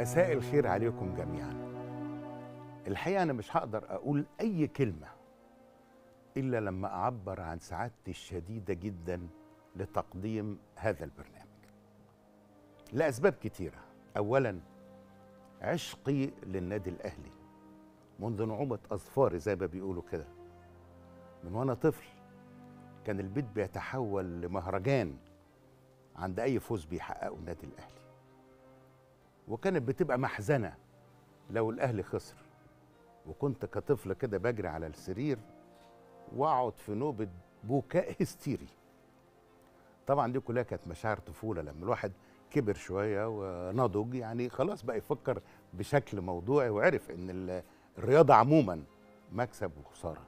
مساء الخير عليكم جميعا الحقيقه انا مش هقدر اقول اي كلمه الا لما اعبر عن سعادتي الشديده جدا لتقديم هذا البرنامج لاسباب كتيره اولا عشقي للنادي الاهلي منذ نعومه اظفاري زي ما بيقولوا كده من وانا طفل كان البيت بيتحول لمهرجان عند اي فوز بيحققه النادي الاهلي وكانت بتبقى محزنه لو الاهلي خسر وكنت كطفل كده بجري على السرير واقعد في نوبه بكاء هستيري طبعا دي كلها كانت مشاعر طفوله لما الواحد كبر شويه ونضج يعني خلاص بقى يفكر بشكل موضوعي وعرف ان ال- الرياضه عموما مكسب وخساره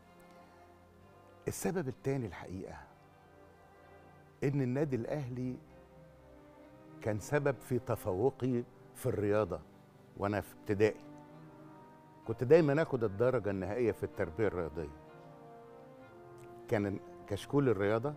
السبب الثاني الحقيقه ان النادي الاهلي كان سبب في تفوقي في الرياضه وانا في ابتدائي كنت دايما اخد الدرجه النهائيه في التربيه الرياضيه كان كشكول الرياضه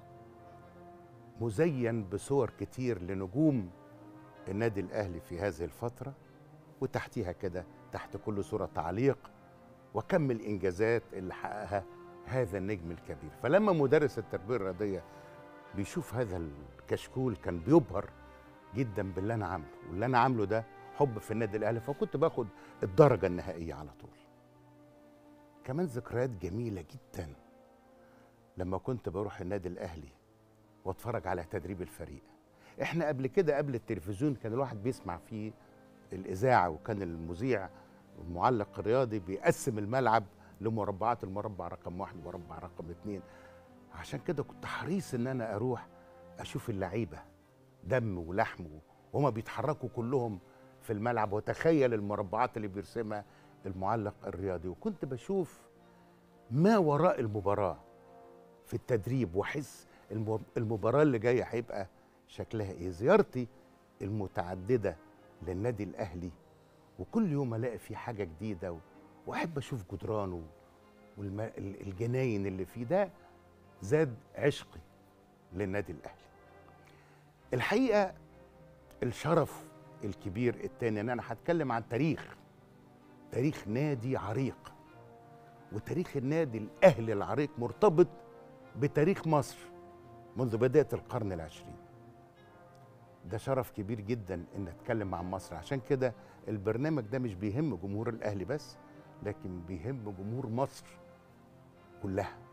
مزين بصور كتير لنجوم النادي الاهلي في هذه الفتره وتحتيها كده تحت كل صوره تعليق وكم الانجازات اللي حققها هذا النجم الكبير فلما مدرس التربيه الرياضيه بيشوف هذا الكشكول كان بيبهر جدا باللي انا عامله واللي انا عامله ده حب في النادي الاهلي فكنت باخد الدرجه النهائيه على طول كمان ذكريات جميله جدا لما كنت بروح النادي الاهلي واتفرج على تدريب الفريق احنا قبل كده قبل التلفزيون كان الواحد بيسمع فيه الاذاعه وكان المذيع المعلق الرياضي بيقسم الملعب لمربعات المربع رقم واحد ومربع رقم اتنين عشان كده كنت حريص ان انا اروح اشوف اللعيبه دم ولحم وهما بيتحركوا كلهم في الملعب وتخيل المربعات اللي بيرسمها المعلق الرياضي وكنت بشوف ما وراء المباراه في التدريب واحس الم- المباراه اللي جايه هيبقى شكلها ايه زيارتي المتعدده للنادي الاهلي وكل يوم الاقي فيه حاجه جديده و- واحب اشوف جدرانه والجناين اللي فيه ده زاد عشقي للنادي الاهلي الحقيقه الشرف الكبير التاني ان انا هتكلم عن تاريخ تاريخ نادي عريق وتاريخ النادي الاهلي العريق مرتبط بتاريخ مصر منذ بدايه القرن العشرين ده شرف كبير جدا ان اتكلم عن مصر عشان كده البرنامج ده مش بيهم جمهور الاهلي بس لكن بيهم جمهور مصر كلها